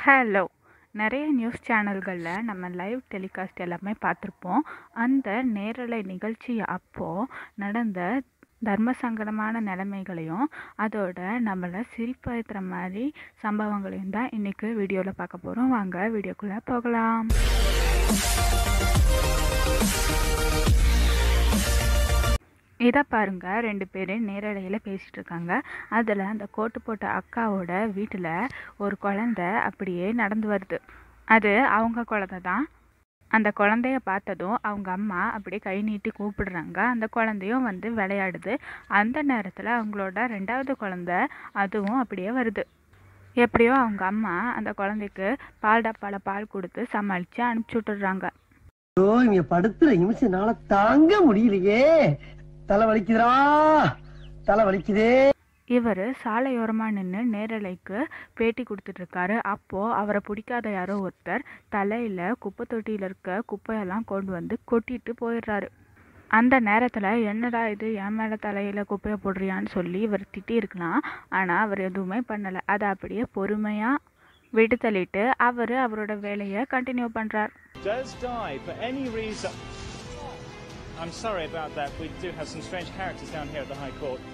Hello நிறைய news சேனல்களில் நம்ம லைவ் டெலிகாஸ்ட் எல்லாமே பார்த்துருப்போம் அந்த நேரலை நிகழ்ச்சி அப்போது நடந்த தர்ம சங்கடமான நிலைமைகளையும் அதோட நம்மளை சிரிப்பேற்றுற மாதிரி சம்பவங்களையும் தான் இன்றைக்கி வீடியோவில் பார்க்க போகிறோம் வாங்க வீடியோக்குள்ளே போகலாம் இதை பாருங்க ரெண்டு பேர் நேரலையில் பேசிகிட்டு இருக்காங்க அதில் அந்த கோட்டு போட்ட அக்காவோட வீட்டில் ஒரு குழந்தை அப்படியே நடந்து வருது அது அவங்க குழந்தை தான் அந்த குழந்தைய பார்த்ததும் அவங்க அம்மா அப்படியே கை நீட்டி கூப்பிடுறாங்க அந்த குழந்தையும் வந்து விளையாடுது அந்த நேரத்தில் அவங்களோட ரெண்டாவது குழந்தை அதுவும் அப்படியே வருது எப்படியோ அவங்க அம்மா அந்த குழந்தைக்கு பால் டப்பால பால் கொடுத்து சமாளித்து அனுப்பிச்சி விட்டுடுறாங்க ஐயோ இவங்க படுத்துற நிமிஷம்னால தாங்க முடியலையே தலை வலிக்குதுடா தலை வலிக்குதே இவர் சாலையோரமாக நின்று நேரலைக்கு பேட்டி கொடுத்துட்ருக்காரு அப்போது அவரை பிடிக்காத யாரோ ஒருத்தர் தலையில் குப்பை தொட்டியில் இருக்க குப்பையெல்லாம் கொண்டு வந்து கொட்டிட்டு போயிடுறாரு அந்த நேரத்தில் என்னடா இது என் மேலே தலையில் குப்பையை போடுறியான்னு சொல்லி இவர் திட்டியிருக்கலாம் ஆனால் அவர் எதுவுமே பண்ணலை அதை அப்படியே பொறுமையாக விட்டு தள்ளிட்டு அவர் அவரோட வேலையை கண்டினியூ பண்ணுறார் does die for any reason. I'm sorry about that. We do have some strange characters down here at the High Court.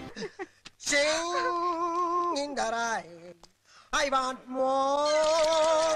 Sing in the rain. I want more.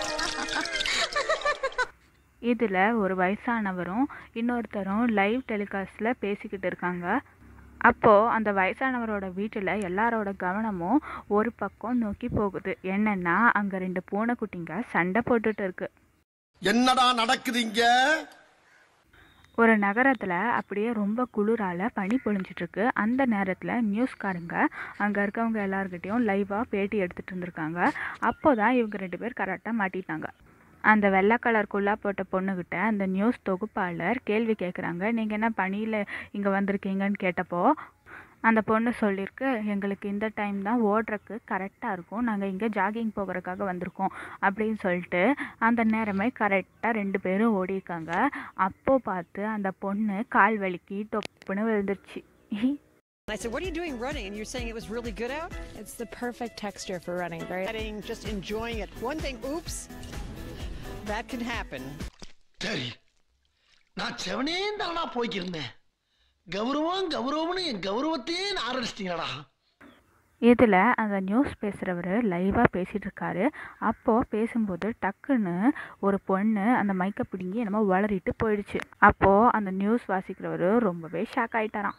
இதில் ஒரு வயசானவரும் இன்னொருத்தரும் லைவ் டெலிகாஸ்டில் பேசிக்கிட்டு இருக்காங்க அப்போது அந்த வயசானவரோட வீட்டில் எல்லாரோட கவனமும் ஒரு பக்கம் நோக்கி போகுது என்னன்னா அங்கே ரெண்டு பூனைக்குட்டிங்க சண்டை போட்டுட்டு இருக்கு என்னடா நடக்குது இங்க ஒரு நகரத்தில் அப்படியே ரொம்ப குளிரால் பனி பொழிஞ்சிட்ருக்கு அந்த நேரத்தில் நியூஸ்காரங்க அங்கே இருக்கவங்க எல்லாருக்கிட்டேயும் லைவாக பேட்டி எடுத்துகிட்டு இருந்திருக்காங்க அப்போ தான் இவங்க ரெண்டு பேர் கரெக்டாக மாட்டிட்டாங்க அந்த வெள்ளை கலர் குல்லா போட்ட பொண்ணுக்கிட்ட அந்த நியூஸ் தொகுப்பாளர் கேள்வி கேட்குறாங்க நீங்கள் என்ன பனியில் இங்கே வந்திருக்கீங்கன்னு கேட்டப்போ அந்த பொண்ணு சொல்லியிருக்கு எங்களுக்கு இந்த டைம் தான் ஓடுறக்கு கரெக்டாக இருக்கும் நாங்கள் இங்கே ஜாகிங் போகிறதுக்காக வந்திருக்கோம் அப்படின்னு சொல்லிட்டு அந்த நேரமே கரெக்டாக ரெண்டு பேரும் ஓடிருக்காங்க அப்போ பார்த்து அந்த பொண்ணு கால் வலிக்கு டொப்புன்னு விழுந்துருச்சு I said, What are you doing running? And you're saying it was really good out? It's the perfect texture for running. Very Running, just enjoying it. One thing, oops, that can happen. சரி நான் செவனே தானா போய்க்கிருந்தேன் கௌரவம் கௌரவம்னு என் கௌரவத்தையே நான் ஆரம்பிச்சிட்டீங்களா இதில் அந்த news பேசுகிறவர் லைவாக பேசிகிட்டு இருக்காரு அப்போது பேசும்போது டக்குன்னு ஒரு பொண்ணு அந்த மைக்கை பிடுங்கி என்னமோ வளரிட்டு போயிடுச்சு அப்போது அந்த நியூஸ் வாசிக்கிறவர் ரொம்பவே ஷாக் ஆயிட்டாராம்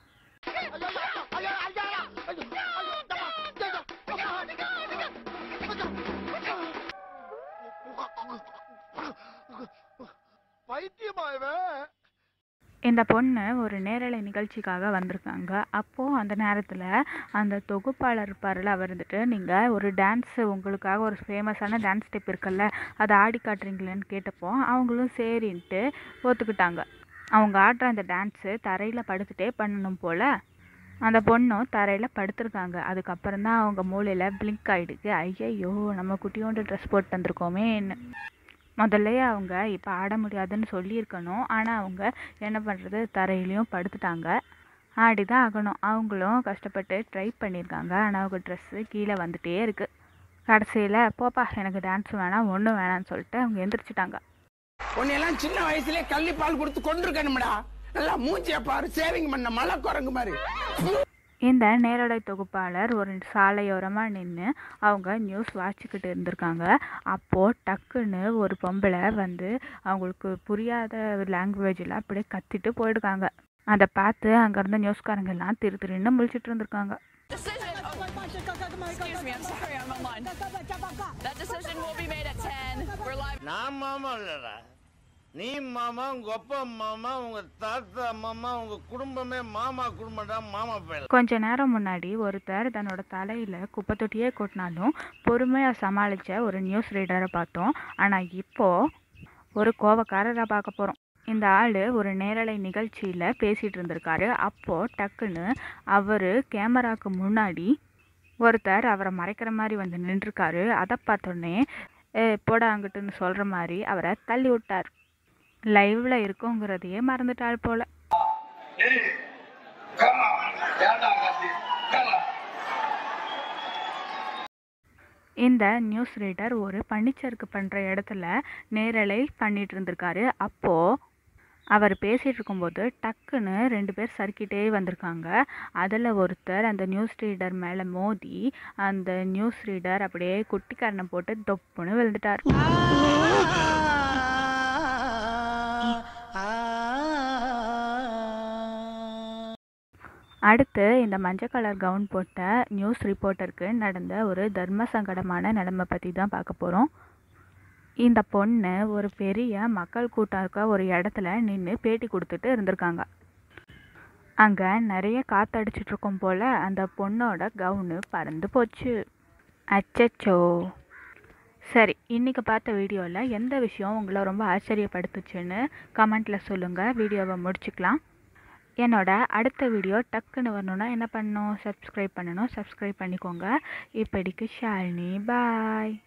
பைத்தியமா இவன் இந்த பொண்ணு ஒரு நேரலை நிகழ்ச்சிக்காக வந்திருக்காங்க அப்போது அந்த நேரத்தில் அந்த தொகுப்பாளர் இருப்பார்ல அவர் இருந்துட்டு நீங்கள் ஒரு டான்ஸு உங்களுக்காக ஒரு ஃபேமஸான டான்ஸ் ஸ்டெப் இருக்குல்ல அதை ஆடி காட்டுறீங்களேன்னு கேட்டப்போ அவங்களும் சரின்ட்டு ஒத்துக்கிட்டாங்க அவங்க ஆடுற அந்த டான்ஸு தரையில் படுத்துட்டே பண்ணணும் போல் அந்த பொண்ணும் தரையில் படுத்திருக்காங்க அதுக்கப்புறம் தான் அவங்க மூளையில் பிளிங்க் ஆகிடுக்கு ஐயையோ நம்ம குட்டியோண்டு ட்ரெஸ் போட்டு வந்திருக்கோமேன்னு முதல்லயே அவங்க இப்போ ஆட முடியாதுன்னு சொல்லியிருக்கணும் ஆனால் அவங்க என்ன பண்ணுறது தரையிலையும் படுத்துட்டாங்க ஆடி தான் ஆகணும் அவங்களும் கஷ்டப்பட்டு ட்ரை பண்ணியிருக்காங்க ஆனால் அவங்க ட்ரெஸ்ஸு கீழே வந்துட்டே இருக்குது கடைசியில் போப்பா எனக்கு டான்ஸ் வேணாம் ஒன்றும் வேணாம்னு சொல்லிட்டு அவங்க எந்திரிச்சிட்டாங்க உன்னையெல்லாம் சின்ன வயசுலயே கள்ளி பால் கொடுத்து கொண்டிருக்கணும்டா நல்லா மூஞ்சிய பாரு சேவிங் பண்ண மலை குரங்கு மாதிரி இந்த நேரலை தொகுப்பாளர் ஒரு சாலையோரமாக நின்று அவங்க நியூஸ் வாசிக்கிட்டு இருந்திருக்காங்க அப்போது டக்குன்னு ஒரு பொம்பளை வந்து அவங்களுக்கு புரியாத லாங்குவேஜில் அப்படியே கத்திட்டு போயிடுக்காங்க அதை பார்த்து அங்கே இருந்த நியூஸ்காரங்க எல்லாம் திரு திருன்னு முழிச்சிட்டு இருந்திருக்காங்க Excuse me, I'm sorry, I'm online. That decision will be made at 10. We're live. நான் மாமா இல்லடா நீ மாமா உங்க அப்பா மாமா உங்க தாத்தா மாமா உங்க குடும்பமே மாமா குடும்பம்டா மாமா பேர் கொஞ்ச நேரம் முன்னாடி ஒருத்தர் தன்னோட தலையில் குப்பை தொட்டியே கொட்டினாலும் பொறுமையாக சமாளித்த ஒரு நியூஸ் ரீடரை பார்த்தோம் ஆனால் இப்போது ஒரு கோவக்காரரை பார்க்க போகிறோம் இந்த ஆள் ஒரு நேரலை நிகழ்ச்சியில் பேசிகிட்டு இருந்திருக்காரு அப்போது டக்குன்னு அவர் கேமராக்கு முன்னாடி ஒருத்தர் அவரை மறைக்கிற மாதிரி வந்து நின்றுருக்காரு அதை பார்த்தோன்னே "ஏ, போடா அங்கிட்டுன்னு சொல்கிற மாதிரி அவரை தள்ளி விட்டார் லைவில் இருக்கோங்கிறதையே மறந்துட்டாள் போல இந்த நியூஸ் ரீடர் ஒரு பனிச்சறுக்கு பண்ணுற இடத்துல நேரலை பண்ணிட்டு இருந்திருக்காரு அப்போது அவர் பேசிகிட்டு இருக்கும்போது டக்குன்னு ரெண்டு பேர் சறுக்கிட்டே வந்திருக்காங்க அதில் ஒருத்தர் அந்த நியூஸ் ரீடர் மேலே மோதி அந்த நியூஸ் ரீடர் அப்படியே குட்டிக்காரனை போட்டு தொப்புன்னு விழுந்துட்டார் அடுத்து இந்த மஞ்சள் கலர் கவுன் போட்ட நியூஸ் ரிப்போர்ட்டருக்கு நடந்த ஒரு தர்ம சங்கடமான நிலைமை பற்றி தான் பார்க்க போகிறோம் இந்த பொண்ணு ஒரு பெரிய மக்கள் கூட்டம் இருக்க ஒரு இடத்துல நின்று பேட்டி கொடுத்துட்டு இருந்திருக்காங்க அங்கே நிறைய காத்தடிச்சிட்டு இருக்கும் போல் அந்த பொண்ணோட கவுனு பறந்து போச்சு அச்சச்சோ சரி இன்றைக்கி பார்த்த வீடியோவில் எந்த விஷயம் உங்களை ரொம்ப ஆச்சரியப்படுத்துச்சுன்னு கமெண்ட்டில் சொல்லுங்கள் வீடியோவை முடிச்சுக்கலாம் என்னோட அடுத்த வீடியோ டக்குன்னு வரணுன்னா என்ன பண்ணணும் சப்ஸ்கிரைப் பண்ணணும் சப்ஸ்கிரைப் பண்ணிக்கோங்க இப்படிக்கு ஷாலினி பாய்